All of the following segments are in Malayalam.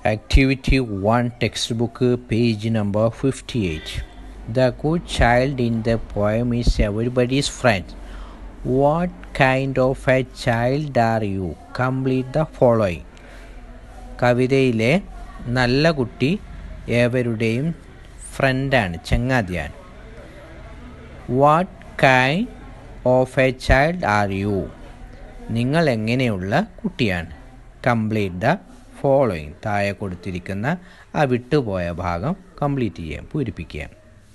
Activity 1 textbook page number 58. The good child in the poem is everybody's friend. What kind of a child are you? Complete the following. കവിതയിലെ നല്ല കുട്ടി ഏവരുടെയും ഫ്രണ്ടാണ് ചങ്ങാതിയാണ് what kind of a child are you നിങ്ങൾ എങ്ങനെയുള്ള കുട്ടിയാണ് കംപ്ലീറ്റ് ദ ഫോളോയിങ് താഴെ കൊടുത്തിരിക്കുന്ന ആ വിട്ടുപോയ ഭാഗം കംപ്ലീറ്റ് ചെയ്യാം പൂരിപ്പിക്കുക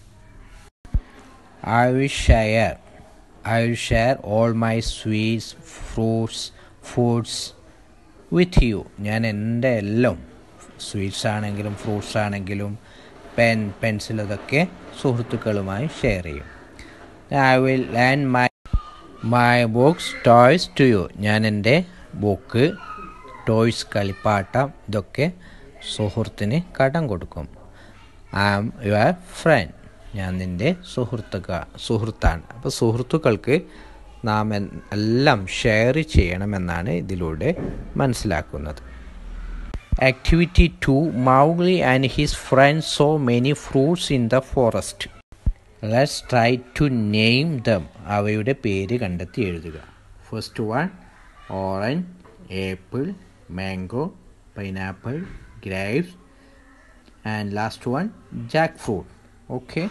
I will share I will share all my sweets fruits foods with you ഞാൻ എൻ്റെ എല്ലാം സ്വീറ്റ്സ് ആണെങ്കിലും ഫ്രൂട്ട്സ് ആണെങ്കിലും പെൻ പെൻസിൽ അതൊക്കെ സുഹൃത്തുക്കളുമായി ഷെയർ ചെയ്യും I will lend my my books toys to you ഞാൻ എൻ്റെ ബുക്ക് ടോയ്സ് കളിപ്പാട്ടം ഇതൊക്കെ സുഹൃത്തിന് കടം കൊടുക്കും ഐ ആം യുവർ ഫ്രണ്ട് ഞാൻ നിൻ്റെ സുഹൃത്തുക്ക സുഹൃത്താണ് അപ്പോൾ സുഹൃത്തുക്കൾക്ക് നാം എല്ലാം ഷെയർ ചെയ്യണമെന്നാണ് ഇതിലൂടെ മനസ്സിലാക്കുന്നത് activity two Mowgli and his friends so many fruits in the forest let's try to name them അവയുടെ പേര് കണ്ടെത്തി എഴുതുക first one orange apple mango pineapple grapes and last one jackfruit okay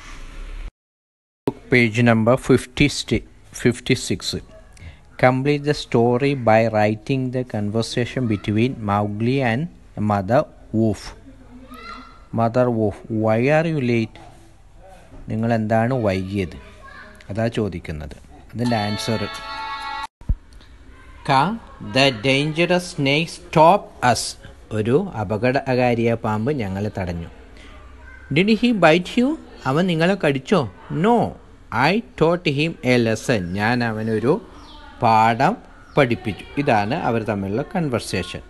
page number fifty fifty six complete the story by writing the conversation between Mowgli and mother wolf mother wolf why are you late നിങ്ങൾ എന്താണ് വൈകിയത് അതാ ചോദിക്കുന്നത് അതിൻ്റെ ആൻസർ ക the dangerous snake stop us ഒരു അപകടകാരിയ പാമ്പ് ഞങ്ങളെ തടഞ്ഞു ഡിഡ് ഹി ബൈറ്റ് യു അവൻ നിങ്ങളെ കടിച്ചോ no I taught him a lesson ഞാൻ അവനൊരു പാഠം പഠിപ്പിച്ചു ഇതാണ് അവർ തമ്മിലുള്ള കൺവെർസേഷൻ